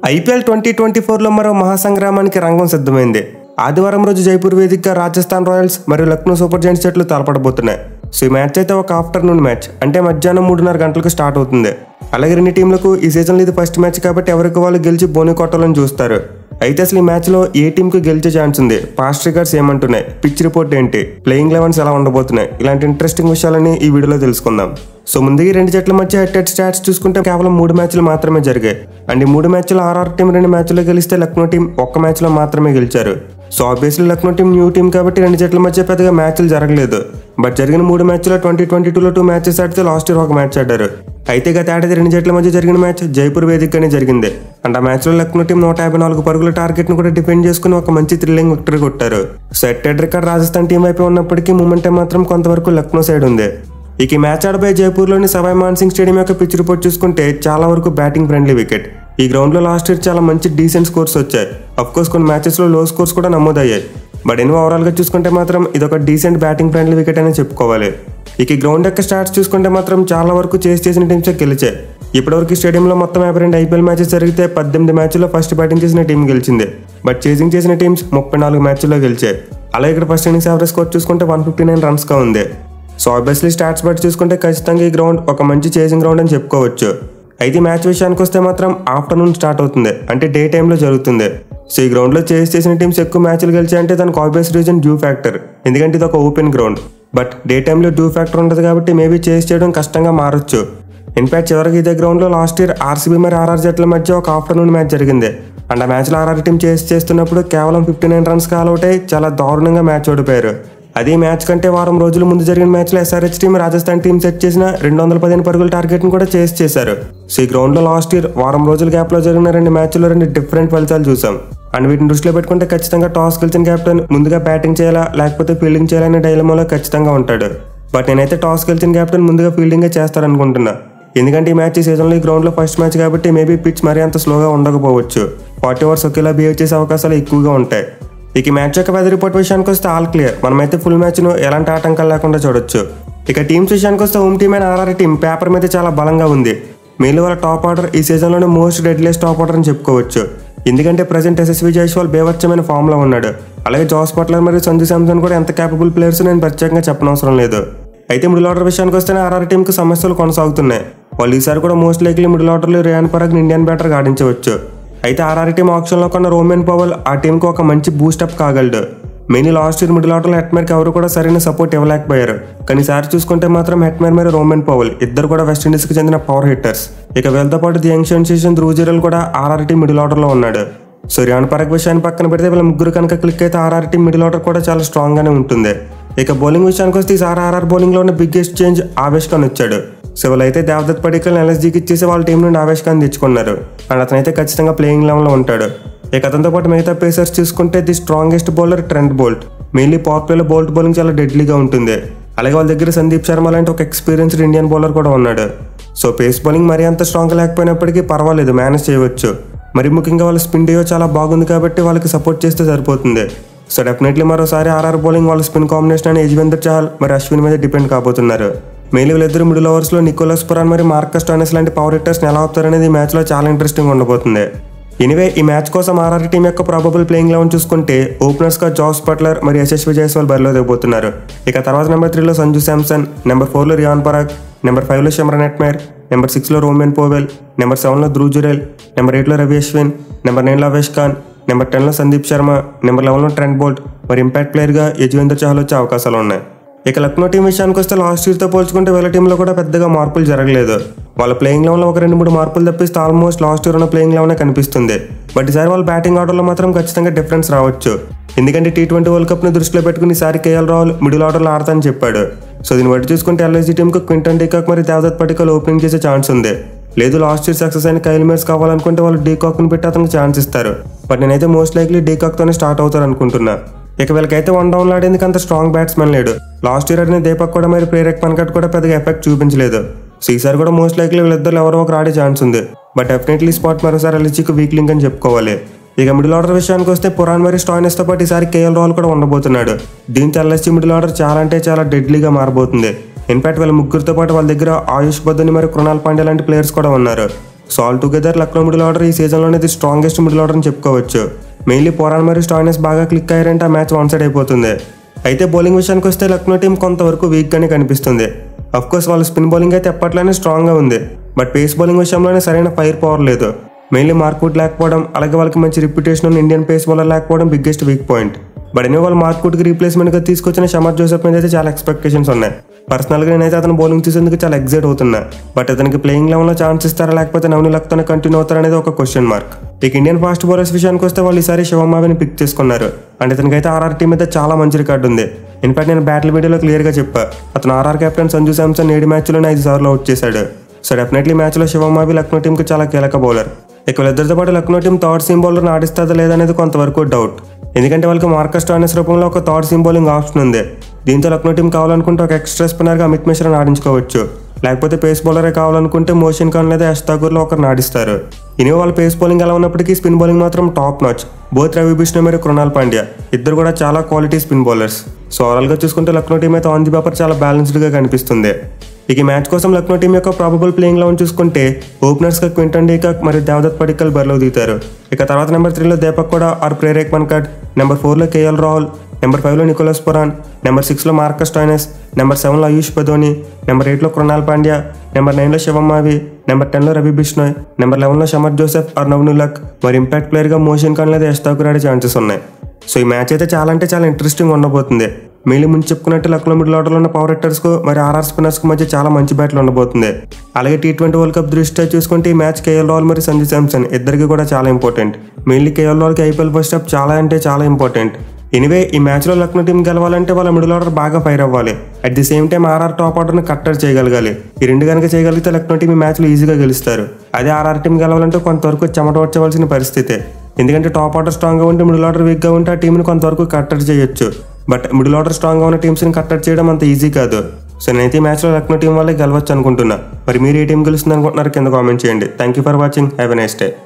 IPL twenty twenty ఫోర్లో మరో మహాసంగ్రామానికి రంగం సిద్ధమైంది ఆదివారం రోజు జైపూర్ వేదికగా రాజస్థాన్ రాయల్స్ మరియు లక్నో సూపర్ జైంట్స్ జట్లు తలపడబోతున్నాయి సో ఈ మ్యాచ్ అయితే ఒక ఆఫ్టర్నూన్ మ్యాచ్ అంటే మధ్యాహ్నం మూడున్నర గంటలకు స్టార్ట్ అవుతుంది అలాగే రెండు టీంలకు ఈ సీజన్లో ఇది ఫస్ట్ మ్యాచ్ కాబట్టి ఎవరికి వాళ్ళు గెలిచి బోని కొట్టాలని చూస్తారు అయితే అసలు ఈ మ్యాచ్లో ఏ టీంకి గెలిచే ఛాన్స్ ఉంది పాస్ట్ రికార్డ్స్ ఏమంటున్నాయి పిచ్ రిపోర్ట్ ఏంటి ప్లేయింగ్ లెవెన్స్ ఎలా ఉండబోతున్నాయి ఇలాంటి ఇంట్రెస్టింగ్ విషయాలని ఈ వీడియోలో తెలుసుకుందాం సో ముందుగా ఈ రెండు జట్ల మధ్య హెడ్ హెడ్ స్టాట్స్ చూసుకుంటే కేవలం మూడు మ్యాచ్లు మాత్రమే జరిగాయి అండ్ ఈ మూడు మ్యాచ్లు ఆర్ఆర్ టీం రెండు మ్యాచ్లో గెలిస్తే లక్నో టీం ఒక్క మ్యాచ్లో మాత్రమే గెలిచారు so obviously Lucknow team new team కాబట్టి రెండు జట్ల మధ్య పెద్దగా మ్యాచ్లు జరగలేదు బట్ జరిగిన మూడు మ్యాచ్లో ట్వంటీ ట్వంటీ టూలో టూ మ్యాచెస్ ఆడితే లాస్ట్ ఇయర్ ఒక మ్యాచ్ ఆడారు అయితే గత ఏడాది రెండు జట్ల మధ్య జరిగిన మ్యాచ్ జైపూర్ వేదికగానే జరిగింది అండ్ ఆ మ్యాచ్లో లక్నో టీం నూట యాభై నాలుగు పరుగుల టార్గెట్ను కూడా డిఫెండ్ చేసుకుని ఒక మంచి థ్రిల్లింగ్ విక్టరీ కొట్టారు set head record Rajasthan team వైపు ఉన్నప్పటికీ మూమెంటే మాత్రం కొంతవరకు లక్నో సైడ్ ఉంది ఇక ఈ మ్యాచ్ ఆడబోయే జైపూర్లోని సవాయ్ మాన్ సింగ్ స్టేడియం యొక్క పిచ్ రిపోర్ట్ చూసుకుంటే చాలా వరకు బ్యాటింగ్ ఫ్రెండ్లీ వికెట్ ఈ గ్రౌండ్లో లాస్ట్ ఇయర్ చాలా మంచి డీసెంట్ స్కోర్స్ వచ్చాయి అఫ్ కోర్స్ కొన్ని మ్యాచెస్లో లో స్కోర్స్ కూడా నమోదయ్యాయి బట్ ఎన్ని ఓవరాల్గా చూసుకుంటే మాత్రం ఇది ఒక డీసెంట్ బ్యాటింగ్ ఫ్రెండ్లీ వికెట్ అని చెప్పుకోవాలి ఇక ఈ గ్రౌండ్ యొక్క స్టార్ట్స్ చూసుకుంటే మాత్రం చాలా వరకు చేసి చేసిన టీమ్స్ గెలిచాయి ఇప్పటివరకు స్టేడియంలో మొత్తం యాభై రెండు ఐపీఎల్ మ్యాచెస్ జరిగితే పద్దెనిమిది మ్యాచ్ల్లో ఫస్ట్ బ్యాటింగ్ చేసిన టీం గెలిచింది బట్ చేసింగ్ చేసిన టీమ్స్ ముప్పై నాలుగు మ్యాచ్ల్లో గెలిచాయి అలాగే ఇక్కడ ఫస్ట్ ఇన్నింగ్స్ యావరేజ్ స్కోర్ చూసుకుంటే వన్ ఫిఫ్టీ నైన్ రన్స్గా ఉంది సో ఆబ్వియస్లీ స్టాట్స్ బట్టి చూసుకుంటే ఖచ్చితంగా ఈ గ్రౌండ్ ఒక మంచి చేసింగ్ గ్రౌండ్ అని చెప్పుకోవచ్చు అయితే మ్యాచ్ విషయానికి వస్తే మాత్రం ఆఫ్టర్నూన్ స్టార్ట్ అవుతుంది అంటే డే టైంలో జరుగుతుంది సో ఈ గ్రౌండ్లో చేసి చేసిన టీమ్స్ ఎక్కువ మ్యాచ్లు గెలిచాయంటే దానికి ఆబ్వియస్ రీజన్ డ్యూ ఫ్యాక్టర్ ఎందుకంటే ఇది ఒక ఓపెన్ గ్రౌండ్ బట్ డే టైంలో డ్యూ ఫ్యాక్టర్ ఉండదు కాబట్టి మేబీ చేసి చేయడం కష్టంగా మారొచ్చు ఇన్ఫాక్ట్ చివరికి ఇదే గ్రౌండ్లో లాస్ట్ ఇయర్ ఆర్సీబీ మరి ఆర్ఆర్ జట్ల మధ్య ఒక ఆఫ్టర్నూన్ మ్యాచ్ జరిగింది అండ్ ఆ మ్యాచ్లో ఆర్ఆర్ టీం చేసి చేస్తున్నప్పుడు కేవలం ఫిఫ్టీ నైన్ రన్స్ అవుట్ అయి చాలా దారుణంగా మ్యాచ్ ఓడిపోయారు అదే మ్యాచ్ కంటే వారం రోజుల ముందు జరిగిన మ్యాచ్లో SRH team Rajasthan team set చేసిన రెండు వందల పదిహేను పరుగుల టార్గెట్ని కూడా చేసి చేశారు సో ఈ గ్రౌండ్లో లాస్ట్ ఇయర్ వారం రోజుల గ్యాప్లో జరిగిన రెండు మ్యాచ్లో రెండు డిఫరెంట్ ఫలితాలు చూసాం అండ్ వీటిని దృష్టిలో పెట్టుకుంటే ఖచ్చితంగా టాస్ గెలిచిన కెప్టెన్ ముందుగా బ్యాటింగ్ చేయాలా లేకపోతే ఫీల్డింగ్ చేయాలనే డైలమాలో ఖచ్చితంగా ఉంటాడు బట్ నేనైతే టాస్ గెలిచిన కెప్టెన్ ముందుగా ఫీల్డింగే చేస్తారనుకుంటున్నా ఎందుకంటే ఈ మ్యాచ్ ఈ సీజన్లో ఈ గ్రౌండ్లో ఫస్ట్ మ్యాచ్ కాబట్టి మేబీ పిచ్ మరీ అంత స్లోగా ఉండకపోవచ్చు ఫార్టీ ఓవర్స్ ఒకేలా బిహేవ్ చేసే అవకాశాలు ఎక్కువగా ఉంటాయి ఇక ఈ మ్యాచ్ యొక్క వెదర్ రిపోర్ట్ విషయానికి వస్తే ఆల్ క్లియర్ మనమైతే ఫుల్ మ్యాచ్ను ఎలాంటి ఆటంకాలు లేకుండా చూడొచ్చు ఇక టీమ్స్ విషయానికి వస్తే హోమ్ టీమ్ అయిన ఆర్ఆర్ టీం పేపర్ మీద చాలా బలంగా ఉంది మెయిన్ వాళ్ళ టాప్ ఆర్డర్ ఈ సీజన్లోనే మోస్ట్ డెడ్లెస్ టాప్ ఆర్డర్ అని చెప్పుకోవచ్చు ఎందుకంటే ప్రజెంట్ ఎస్ఎస్వి జైస్వాల్ బేవర్చమైన ఫామ్లో ఉన్నాడు అలాగే జాస్ బట్లర్ మరియు సంజు శాంసన్ కూడా ఎంత క్యాపబుల్ ప్లేయర్స్ నేను ప్రత్యేకంగా చెప్పనవసరం లేదు అయితే మిడిల్ ఆర్డర్ విషయానికి వస్తేనే ఆర్ఆర్ టీంకి సమస్యలు కొనసాగుతున్నాయి వాళ్ళు ఈసారి కూడా మోస్ట్ లైక్లీ మిడిల్ ఆర్డర్లో రియాన్ పరాగ్ ఇండియన్ బ్యాటర్గా ఆడించవచ్చు అయితే ఆర్ఆర్ టీం ఆప్షన్లో కొన్న రోమన్ పవల్ ఆ టీంకి ఒక మంచి బూస్టప్ కాగలడు మెయిన్ లాస్ట్ ఇయర్ మిడిల్ ఆర్డర్లో హెట్మేర్కి ఎవరు కూడా సరైన సపోర్ట్ ఇవ్వలేకపోయారు కానీ ఈసారి చూసుకుంటే మాత్రం హెట్మేర్ మరియు రోమన్ పవల్ ఇద్దరు కూడా వెస్టిండీస్కి చెందిన పవర్ హిట్టర్స్ ఇక వీళ్ళతో పాటు ది యంగ్ సెన్సేషన్ ధ్రువజీరల్ కూడా ఆర్ఆర్ టీం మిడిల్ ఆర్డర్లో ఉన్నాడు సో రియాన్ పరాగ్ విషయాన్ని పక్కన పెడితే వీళ్ళ ముగ్గురు కనుక క్లిక్ అయితే ఆర్ఆర్ టీం మిడిల్ ఆర్డర్ కూడా చాలా స్ట్రాంగ్ గానే ఉంటుంది ఇక బౌలింగ్ విషయానికి వస్తే ఈసారి ఆర్ఆర్ బౌలింగ్ లో ఉన్న బిగ్గెస్ట్ చేంజ్ ఆవేష్ ఖాన్ వచ్చాడు సో వీళ్ళైతే దేవదత్ పడికల్ ఎల్ఎస్జీకి ఇచ్చేసి వాళ్ళ టీం నుండి ఆవేష్ ఖాన్ తెచ్చుకున్నారు అండ్ అతనైతే ఖచ్చితంగా ప్లేయింగ్ లెవెల్లో ఉంటాడు ఇక అతనితో పాటు మిగతా పేసర్స్ చూసుకుంటే the strongest bowler Trent Boult mainly power ప్లేలో బోల్ట్ బౌలింగ్ చాలా డెడ్లీగా ఉంటుంది అలాగే వాళ్ళ దగ్గర సందీప్ శర్మ లాంటి ఒక ఎక్స్పీరియన్స్డ్ ఇండియన్ బౌలర్ కూడా ఉన్నాడు సో పేస్ బౌలింగ్ మరీ అంత స్ట్రాంగ్ లేకపోయినప్పటికీ పర్వాలేదు మేనేజ్ చేయవచ్చు మరి ముఖ్యంగా వాళ్ళ స్పిన్ డియో చాలా బాగుంది కాబట్టి వాళ్ళకి సపోర్ట్ చేస్తే సరిపోతుంది సో డెఫినెట్లీ మరోసారి ఆర్ఆర్ బౌలింగ్ వాళ్ళ స్పిన్ కాంబినేషన్ అని యజ్వేందర్ చహల్ మరి అశ్విన్ మీద డిపెండ్ కాబోతున్నారు మెయిన్ వీళ్ళిద్దరు మిడిల్ ఓవర్స్లో నికోలస్ పురాన్ మరి మార్కస్ టానెస్ లాంటి పవర్ హిట్టర్స్ని ఎలా ఆపుతారనేది ఈ మ్యాచ్లో చాలా ఇంట్రెస్టింగ్ ఉండబోతుంది ఎనివే ఈ మ్యాచ్ కోసం ఆర్ఆర్ టీం యొక్క ప్రాబబుల్ ప్లేయింగ్ లెవెన్ చూసుకుంటే ఓపెనర్స్ గా జాస్ బట్లర్ మరియు యశస్వి జైస్వాల్ బరిలో దిగబోతున్నారు ఇక తర్వాత నెంబర్ త్రీలో సంజు శాంసన్ నెంబర్ ఫోర్లో రియాన్ పరాగ్ నెంబర్ ఫైవ్లో షమ్రన్ ఎట్మేర్ నెంబర్ సిక్స్లో రోమన్ పోవెల్ నెంబర్ సెవెన్లో ధ్రువ్ జురేల్ నెంబర్ ఎయిట్లో రవి అశ్విన్ నెంబర్ నైన్లో అవేష్ ఖాన్ నెంబర్ టెన్లో సందీప్ శర్మ నెంబర్ లెవెన్లో ట్రెంట్ బోల్ట్ మరి ఇంపాక్ట్ ప్లేయర్గా యజ్వేందర్ చహల్ వచ్చే అవకాశాలు ఉన్నాయి ఇక లక్నో టీం విషయానికి వస్తే లాస్ట్ ఇయర్తో పోల్చుకుంటే వీళ్ళ టీంలో కూడా పెద్దగా మార్పులు జరగలేదు వాళ్ళ ప్లేయింగ్ లెవెన్లో ఒక రెండు మూడు మార్పులు తప్పిస్తే ఆల్మోస్ట్ లాస్ట్ ఇయర్ ఉన్న ప్లేయింగ్ లెవెన్ కనిపిస్తుంది బట్ ఈసారి వాళ్ళ బ్యాటింగ్ ఆర్డర్లో మాత్రం ఖచ్చితంగా డిఫరెన్స్ రావచ్చు ఎందుకంటే టీ ట్వంటీ వరల్డ్ కప్ని దృష్టిలో పెట్టుకుని ఈసారి కేఎల్ రాహుల్ మిడిల్ ఆర్డర్లో ఆడతానని చెప్పాడు సో దీన్ని బట్టి చూసుకుంటే ఎల్ఐసి టీంకు క్వింటన్ డీకాక్ మరి దేవదత్ పటికల్ ఓపెనింగ్ చేసే ఛాన్స్ ఉంది లేదు లాస్ట్ ఇయర్ సక్సెస్ అయిన కైల్ మేర్స్ కావాలనుకుంటే వాళ్ళు డీకాక్ని పెట్టి అతనికి ఛాన్స్ ఇస్తారు బట్ నేనైతే మోస్ట్ లైక్లీ డీకాక్తోనే స్టార్ట్ అవుతారు అనుకుంటున్నా ఇక వీళ్ళకైతే వన్ డౌన్ ఆడేందుకు అంత స్ట్రాంగ్ బ్యాట్స్మెన్ లేడు లాస్ట్ ఇయర్ ఆడిన దీపక్ కూడా మరి ప్రేరక్ పన్కట్ కూడా పెద్దగా ఎఫెక్ట్ చూపించలేదు సో ఈసారి కూడా మోస్ట్ లైక్లీ వీళ్ళిద్దరు ఎవరో ఒకరు ఆడే ఛాన్స్ ఉంది బట్ డెఫినెట్లీ స్పాట్ మరోసారి ఎల్జీకి వీక్ లింక్ అని చెప్పుకోవాలి ఇక మిడిల్ ఆర్డర్ విషయానికి వస్తే పురాన్ మరియు స్టాయినెస్ తో పాటు ఈసారి కేఎల్ రాహుల్ కూడా ఉండబోతున్నాడు దీంతో ఎల్ఎస్సీ మిడిల్ ఆర్డర్ చాలా అంటే చాలా డెడ్లీగా మారబోతుంది ఇన్ఫాక్ట్ వీళ్ళ ముగ్గురితో పాటు వాళ్ళ దగ్గర ఆయుష్ బద్దని మరియు కృణాల్ పాండే లాంటి ప్లేయర్స్ కూడా ఉన్నారు so all together Lucknow middle order ఈ సీజన్లోనే ఇది స్ట్రాంగెస్ట్ మిడిల్ ఆర్డర్ అని చెప్పుకోవచ్చు మెయిన్లీ పోరాన్ మరియు స్టాయినెస్ బాగా క్లిక్ అయ్యారంటే ఆ మ్యాచ్ వన్ సైడ్ అయిపోతుంది అయితే బౌలింగ్ విషయానికి వస్తే లక్నో టీం కొంతవరకు వీక్గానే కనిపిస్తుంది అఫ్ కోర్స్ వాళ్ళ స్పిన్ బౌలింగ్ అయితే ఎప్పట్లోనే స్ట్రాంగ్గా ఉంది బట్ పేస్ బౌలింగ్ విషయంలోనే సరైన ఫైర్ పవర్ లేదు మెయిన్లీ మార్క్వుడ్ లేకపోవడం అలాగే వాళ్ళకి మంచి రిప్యుటేషన్ ఉన్న ఇండియన్ పేస్ బౌలర్ లేకపోవడం బిగ్గెస్ట్ వీక్ పాయింట్ బట్ ఎన్నో వాళ్ళు మార్క్వుడ్కి రీప్లేస్మెంట్గా తీసుకొచ్చిన షమర్ జోసెఫ్ మీద అయితే చాలా ఎక్స్పెక్టేషన్స్ ఉన్నాయి పర్సనల్గా నేనైతే అతను బౌలింగ్ చూసేందుకు చాలా ఎగ్జైట్ అవుతున్నా బట్ అతనికి ప్లేయింగ్ లెవెన్లో ఛాన్స్ ఇస్తారా లేకపోతే నవని లక్తోనే కంటిన్యూ అవుతారా అనేది ఒక క్వశ్చన్ మార్క్ ఇక ఇండియన్ ఫాస్ట్ బౌలర్స్ విషయానికి వస్తే వాళ్ళు ఈసారి శివమావిని పిక్ చేసుకున్నారు అండ్ ఇతనికైతే ఆర్ఆర్ టీం మీద చాలా మంచి రికార్డు ఉంది ఇన్ఫాక్ట్ నేను బ్యాటిల్ వీడియోలో క్లియర్గా చెప్పా అతను ఆర్ఆర్ కెప్టెన్ సంజు శాంసన్ ఏడు మ్యాచ్లోనే ఐదు సార్లు అవుట్ చేశాడు సో డెఫినెట్లీ మ్యాచ్లో శివమావి లక్నో టీంకి చాలా కీలక బౌలర్ ఇక వీళ్ళిద్దరితో పాటు లక్నో టీం థర్డ్ సీమ్ బౌలర్ని ఆడిస్తుందా లేదనేది కొంతవరకు డౌట్ ఎందుకంటే వాళ్ళకి మార్కస్ టానెస్ రూపంలో ఒక థర్డ్ సీమ్ బౌలింగ్ ఆప్షన్ ఉంది దీంతో లక్నో టీం కావాలనుకుంటే ఒక ఎక్స్ట్రా స్పిన్నర్గా అమిత్ మిశ్రాని ఆడించుకోవచ్చు లేకపోతే పేస్ బౌలరే కావాలనుకుంటే మోషన్ ఖాన్ లేదా యష్ ఠాకూర్లో ఒకరిని ఆడిస్తారు ఇనివో వాళ్ళ పేస్ బౌలింగ్ ఎలా ఉన్నప్పటికీ స్పిన్ బౌలింగ్ మాత్రం top notch both Ravi Bishnoi మరియు కృణాల్ పాండ్యా ఇద్దరు కూడా చాలా క్వాలిటీ స్పిన్ బౌలర్స్ సో ఓవరాల్గా చూసుకుంటే లక్నో టీం అయితే ఆన్ ది పేపర్ చాలా బ్యాలెన్స్డ్గా కనిపిస్తుంది ఇక ఈ మ్యాచ్ కోసం లక్నో టీం యొక్క ప్రాబబుల్ ప్లేయింగ్ లెవెన్ చూసుకుంటే ఓపెనర్స్గా క్వింటన్ డీకాక్ మరియు దేవదత్ పడిక్కల్ బరిలో దిగుతారు ఇక తర్వాత నెంబర్ త్రీలో దీపక్ కూడా ఆర్ ప్రేరేక్ మన్కట్ నెంబర్ ఫోర్లో కేఎల్ రాహుల్ నెంబర్ ఫైవ్లో నికోలస్ పురాన్ నెంబర్ సిక్స్లో మార్కస్ టాయినస్ నెంబర్ సెవెన్లో ఆయుష్ పదోని నెంబర్ ఎయిట్లో కృణాల్ పాండ్యా నెంబర్ నైన్లో శివమావి నెంబర్ టెన్లో రవి బిష్ణోయ్ నెంబర్ లెవెన్లో షమర్ జోసెఫ్ ఆర్ నవ్నులక్ మరి ఇంపాక్ట్ ప్లేయర్గా మోషన్ ఖాన్ లేదా యష్ ఠాకూర్ ఆడే ఛాన్సెస్ ఉన్నాయి సో ఈ మ్యాచ్ అయితే చాలా అంటే చాలా ఇంట్రెస్టింగ్ ఉండబోతుంది మెయిన్లీ ముందు చెప్పుకున్నట్టు లక్నో మిడిల్ ఆర్డర్లో ఉన్న పవర్ హిట్టర్స్కు మరి ఆర్ఆర్ స్పిన్నర్స్కు మధ్య చాలా మంచి బ్యాట్లు ఉండబోతుంది అలాగే టీ ట్వంటీ వరల్డ్ కప్ దృష్ట్యా చూసుకుంటే ఈ మ్యాచ్ కేఎల్ రాహుల్ మరియు సంజు శాంసన్ ఇద్దరికి కూడా చాలా ఇంపార్టెంట్ మెయిన్లీ కేఎల్ రాహుల్కి ఐపీఎల్ ఫస్ట్ స్టెప్ చాలా అంటే చాలా ఇంపార్టెంట్ ఎనివే ఈ మ్యాచ్లో లక్నో టీం గెలవాలంటే వాళ్ళ మిడిల్ ఆర్డర్ బాగా ఫైర్ అవ్వాలి at the same time RR top ఆర్డర్ని కట్టర్ చేయగలగాలి ఈ రెండు కనుక చేయగలిగితే లక్నో టీం ఈ మ్యాచ్లో ఈజీగా గెలుస్తారు అదే ఆర్ఆర్ టీం గెలవాలంటే కొంతవరకు చెమట వచ్చవలసిన పరిస్థితే ఎందుకంటే టాప్ ఆర్డర్ స్ట్రాంగ్గా ఉంటే మిడిల్ ఆర్డర్ వీక్గా ఉంటే ఆ టీంని కొంతవరకు కట్టడి చేయొచ్చు బట్ మిడిల్ ఆర్డర్ స్ట్రాంగ్గా ఉన్న టీమ్స్ని కట్టడి చేయడం అంత ఈజీ కాదు సో నేనైతే ఈ మ్యాచ్లో లక్నో టీం వాళ్ళే గెలవచ్చు అనుకుంటున్నా మరి మీరు ఏ టీం గెలుస్తుంది అనుకుంటున్నారు కింద కామెంట్ చేయండి thank you for watching have a nice day